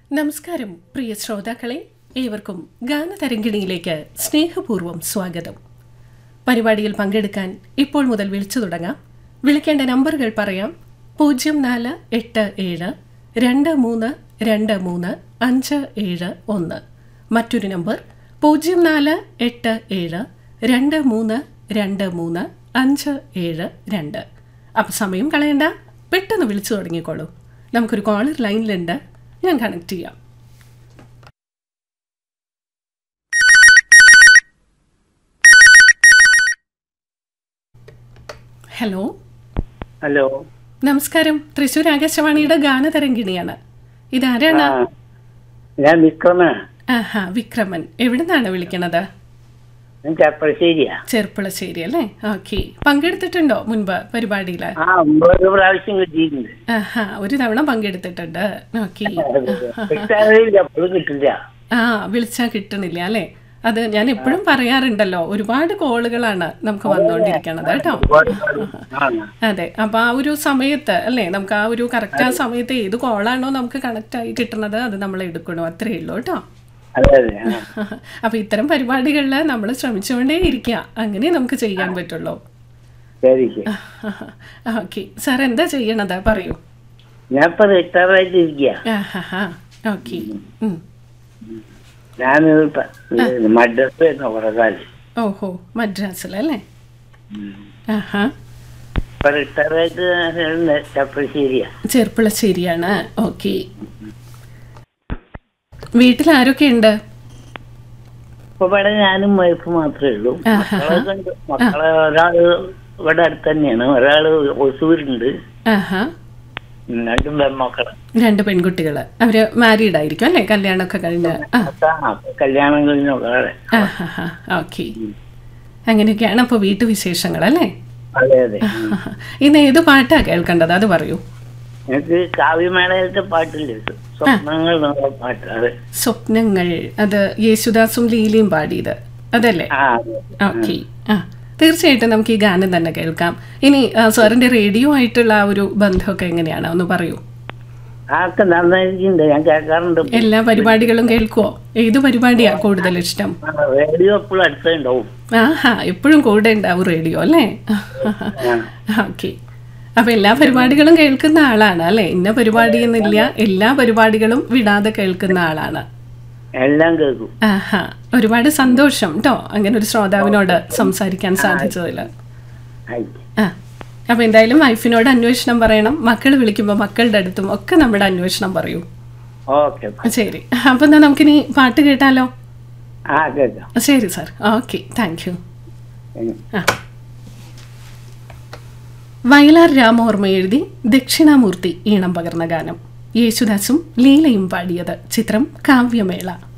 നമസ്കാരം പ്രിയ ശ്രോതാക്കളെ ഏവർക്കും ഗാനതരംഗിണിയിലേക്ക് സ്നേഹപൂർവ്വം സ്വാഗതം പരിപാടിയിൽ പങ്കെടുക്കാൻ ഇപ്പോൾ മുതൽ വിളിച്ചു തുടങ്ങാം വിളിക്കേണ്ട നമ്പറുകൾ പറയാം പൂജ്യം നാല് എട്ട് ഏഴ് രണ്ട് മൂന്ന് രണ്ട് മൂന്ന് അഞ്ച് ഏഴ് ഒന്ന് മറ്റൊരു നമ്പർ പൂജ്യം നാല് എട്ട് ഏഴ് രണ്ട് മൂന്ന് രണ്ട് മൂന്ന് അഞ്ച് ഏഴ് രണ്ട് അപ്പം സമയം കളയണ്ട പെട്ടെന്ന് വിളിച്ചു തുടങ്ങിക്കോളൂ നമുക്കൊരു കോളർ ലൈനിലുണ്ട് ഞാൻ കണക്ട് ചെയ്യാം ഹലോ ഹലോ നമസ്കാരം തൃശ്ശൂർ ആകാശവാണിയുടെ ഗാനതരംഗിണിയാണ് ഇതാരാണ് ആ ഞാൻ വിക്രമനാണ് ആഹാ വിക്രമൻ എവിടെ നിന്നാണ് വിളിക്കണത് ഞാൻ ചപ്പളശ്ശേരിയാ ചെർപ്പുളശ്ശേരി അല്ലേ ഓക്കെ പങ്കെടുത്തിട്ടുണ്ടോ മുൻപ് പരിപാടിയിൽ ആ ഒരു പ്രാവശ്യം കിട്ടിയിട്ടുണ്ട് ആഹാ ഒരു തവണ പങ്കെടുത്തിട്ടുണ്ട് ഓക്കെ കിട്ടാറില്ല അപ്പോഴും കിട്ടില്ല ആ വിളിച്ചാ കിട്ടണില്ല അല്ലേ അത് ഞാൻ എപ്പോഴും പറയാറുണ്ടല്ലോ ഒരുപാട് കോളുകളാണ് നമുക്ക് വന്നുകൊണ്ടിരിക്കണത് കേട്ടോ ഒരുപാട് പാട്. ആ അതെ അപ്പൊ ആ ഒരു സമയത്ത് അല്ലേ നമുക്ക് ആ ഒരു കറക്റ്റ് ആ സമയത്ത് ഏത് കോളാണോ നമുക്ക് കണക്ട് ആയി കിട്ടുന്നത് അത് നമ്മൾ എടുക്കണോ അത്രേ ഉള്ളൂ കേട്ടോ അതെ അതെ ആ. അപ്പൊ ഇത്തരം പരിപാടികളിൽ നമ്മൾ ശ്രമിച്ചുകൊണ്ടേ ഇരിക്കുക അങ്ങനെ നമുക്ക് ചെയ്യാൻ പറ്റുള്ളൂ ശരി ശരി ഓക്കെ സാർ എന്താ ചെയ്യണത് പറയൂ ഞാൻ ഇപ്പൊ റിട്ടയറായിട്ട് ഇരിക്കുക ഓക്കെ ഞാൻ മദ്രസ എന്ന കുറെ കാലം ഓഹോ മദ്രാസിലല്ലേ ആഹാ ഇപ്പൊ റിട്ടയറായിട്ട് ചപ്പളശ്ശേരിയാ ചെർപ്പുളശ്ശേരിയാണ് ഓക്കെ വീട്ടിൽ ആരൊക്കെ ഉണ്ട് ഇപ്പൊ ഇവിടെ ഞാനും വൈഫ് മാത്രമേ ഉള്ളൂ മക്കളൊക്കെ ഉണ്ട് മക്കളെ ഒരാള് ഇവിടെ അടുത്ത് തന്നെയാണ് ഒരാള് ഒസൂരുണ്ട് ആഹാ രണ്ടും പെൺമക്കള് രണ്ട് പെൺകുട്ടികൾ അവര് മാരീഡ് ആയിരിക്കും അല്ലേ കല്യാണമൊക്കെ കഴിഞ്ഞ് ആ ആ, കല്യാണം കഴിഞ്ഞൊക്കെ ആഹാ ഓക്കെ അങ്ങനെയൊക്കെയാണ് അപ്പോൾ വീട്ടുവിശേഷങ്ങൾ അല്ലേ അതെ അതെ ഇന്ന് ഏത് പാട്ടാ കേൾക്കേണ്ടത് അത് പറയൂ എനിക്ക് കാവ്യമേളയിലത്തെ പാട്ടില്ലേ സ്വപ്നങ്ങൾ എന്നുള്ള പാട്ട് അതെ സ്വപ്നങ്ങൾ അത് യേശുദാസും ലീലയും പാടിയത് അതല്ലേ ആ അതെ. ഓക്കെ ആ തീർച്ചയായിട്ടും നമുക്ക് ഈ ഗാനം തന്നെ കേൾക്കാം ഇനി ആ, സാറിന്റെ റേഡിയോ ആയിട്ടുള്ള ആ ഒരു ബന്ധമൊക്കെ എങ്ങനെയാണ് ഒന്ന് പറയൂ ആക്കെ നന്നായിരിക്കുന്നുണ്ട് ഞാൻ കേൾക്കാറുണ്ട് എല്ലാ പരിപാടികളും കേൾക്കുവോ ഏത് പരിപാടിയാ കൂടുതൽ ഇഷ്ടം ആ, റേഡിയോ എപ്പോഴും അടുത്തുണ്ടാവും ആഹാ എപ്പോഴും കൂടെ ഉണ്ടാവും റേഡിയോ അല്ലേ ഓക്കെ അപ്പൊ എല്ലാ പരിപാടികളും കേൾക്കുന്ന ആളാണ് അല്ലെ ഇന്ന പരിപാടി എന്നില്ല എല്ലാ പരിപാടികളും വിടാതെ കേൾക്കുന്ന ആളാണ് എല്ലാം കേൾക്കും ആഹാ ഒരുപാട് സന്തോഷം കേട്ടോ അങ്ങനെ ഒരു ശ്രോതാവിനോട് സംസാരിക്കാൻ സാധിച്ചതിൽ ആയി. ആ അപ്പൊ എന്തായാലും വൈഫിനോട് അന്വേഷണം പറയണം മക്കൾ വിളിക്കുമ്പോൾ മക്കളുടെ അടുത്തും ഒക്കെ നമ്മുടെ അന്വേഷണം പറയൂ ഓക്കെ ശരി അപ്പൊ എന്നാ നമുക്കിനി പാട്ട് കേട്ടാലോ ആ കേൾക്കാം ശരി സാർ ഓക്കെ താങ്ക് യു ഉം. ആ വയലാർ രാമോർമ്മ എഴുതി ദക്ഷിണാമൂർത്തി ഈണം പകർന്ന ഗാനം യേശുദാസും ലീലയും പാടിയത് ചിത്രം കാവ്യമേള